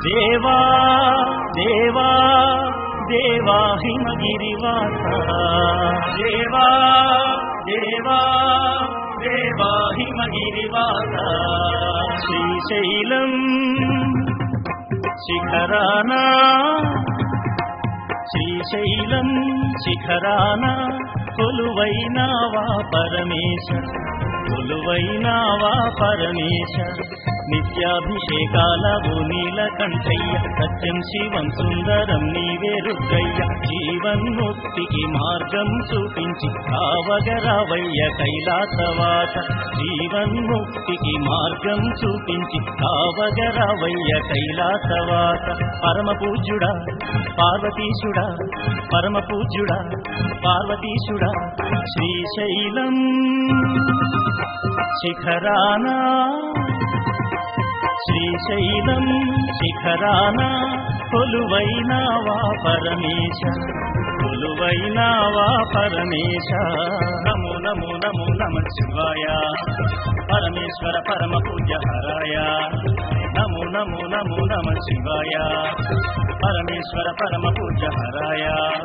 దేవా దేవా దేవా హిమగిరివాస దేవా దేవా దేవా హిమగిరివాస శ్రీశైలం శిఖరానా శ్రీశైలం శిఖరాన కొలువైనావా పరమేశ కొలువైనావా పరమేశ నిత్యాభిషేకాలవు నీలకంఠయ్య సత్యం శివం సుందరం నీవే రుద్రయ్య జీవన్ముక్తికి మార్గం చూపించి కావగరావయ్య కైలాసవాత జీవన్ముక్తికి మార్గం చూపించి కావగరావయ్య కైలాసవాత పరమ పూజ్యుడా పార్వతీశుడా పరమ పూజ్యుడా పార్వతీశుడా శ్రీశైలం శిఖరానా శ్రీశైలం శిఖరాన కొలువైనావా పరమేశ కొలువైనావా పరమేశ నమో నమో నమో నమ శివాయ పరమేశ్వర పరమ పూజ్య హరాయ నమో నమో నమో నమ శివాయ పరమేశ్వర పరమ పూజ్య హరాయ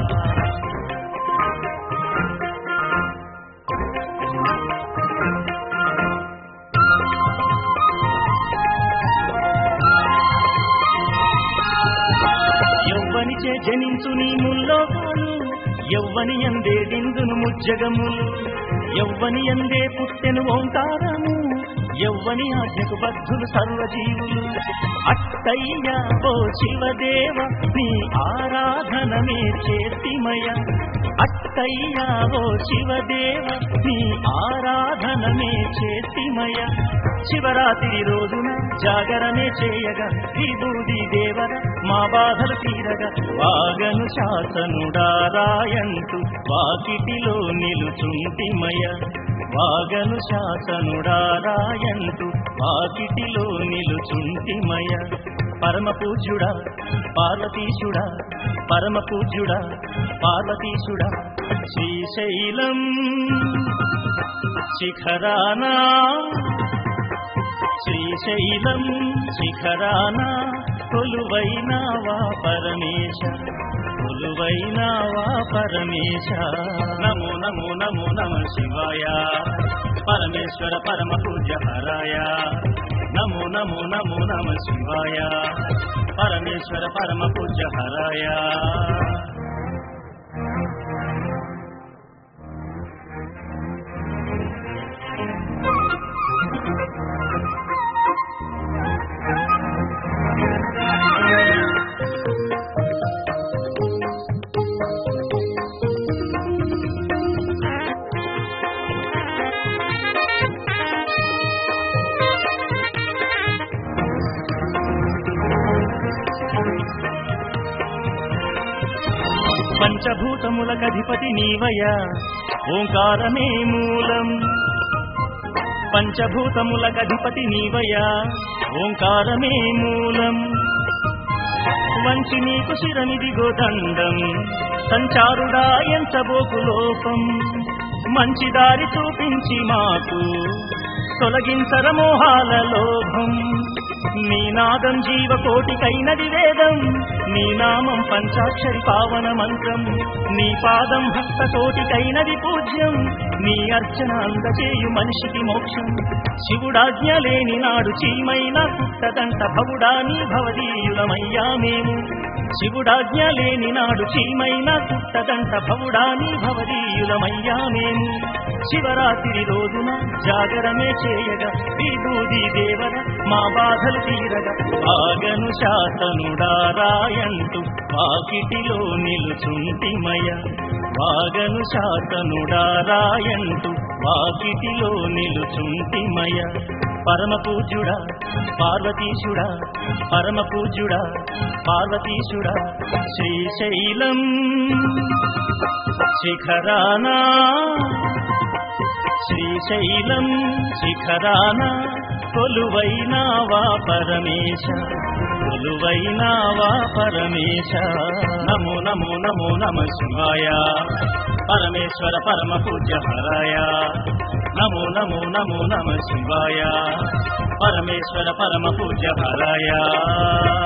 యవ్వనిచే జనించు నీ ముల్లోకాలు యవ్వని ఎందే దిందును ముజ్జగములు యవ్వని ఎందే పుట్టెను ఓంకారము యవ్వని ఆజ్ఞకు బద్ధులు సర్వజీవులు అట్టయ్య ఓ శివదేవ నీ ఆరాధనమే చేతిమయ అట్టయ్య ఓ శివదేవ నీ ఆరాధనమే చేతిమయ శివరాత్రి రోజున జాగరమే చేయగా విభూది దేవర మా బాధలు తీరగా వాగను శాసనుడారాయంటూ వాకిటిలో నిలుచుంటిమయ వాగను శాసనుడారాయంటూ వాకిటిలో నిలుచుంటిమయ పరమ పూజ్యుడా పార్వతీశుడా పరమ పూజ్యుడా పార్వతీశుడా శ్రీశైలం శిఖరానా శ్రీశైలం శిఖరాన కొలువైనావా పరమేశ కొలువైనావా పరమేశ నమో నమో నమో నమ శివాయ పరమేశ్వర పరమ పూజ్య హరాయ నమో నమో నమో నమ శివాయ పరమేశ్వర పరమ పూజ్య హరాయ పంచభూతములకధిపతి నీవయ ఓంకారమే మూలం పంచభూతములకధిపతి నీవయ ఓంకారమే మూలం వంచి నీకు శిరమిదిగో దండం సంచారుడా ఎంచబోకు లోపం మంచి దారి చూపించి మాకు తొలగించర మోహాల లోభం నీ నాదం జీవకోటికైనది వేదం నీ నామం పంచాక్షరి పావన మంత్రం నీ పాదం భక్త కోటికైనది పూజ్యం నీ అర్చన అందచేయు మనిషికి మోక్షం శివుడాజ్ఞ లేని నాడు చీమైన పుట్టదంట భవుడా నీ భవదీయులమయ్యా మేము శివుడాజ్ఞ లేని నాడు చీమైన పుట్టదంట భవుడా నీ భవదీయులమయ్యా మేము శివరాత్రి రోజున జాగరమే చేయగా విభూది దేవర మా బాధలు తీరగా ఆగను శాసనుడారాయంటూ వాకిటిలో నిలుచుంటిమయ వాగను శాసనుడారాయంటూ వాకిటిలో నిలుచుంటిమయ పరమ పూజ్యుడా పార్వతీశుడా పరమ పూజ్యుడా పార్వతీశుడా శ్రీశైలం శిఖరానా శ్రీశైలం శిఖరాన కొలువైనావా పరమేశ కొలువైనావా పరమేశ నమో నమో నమో నమ శివాయ పరమేశ్వర పరమ పూజ్య హరాయ నమో నమో నమో నమ శివాయ పరమేశ్వర పరమ పూజ్య హరాయ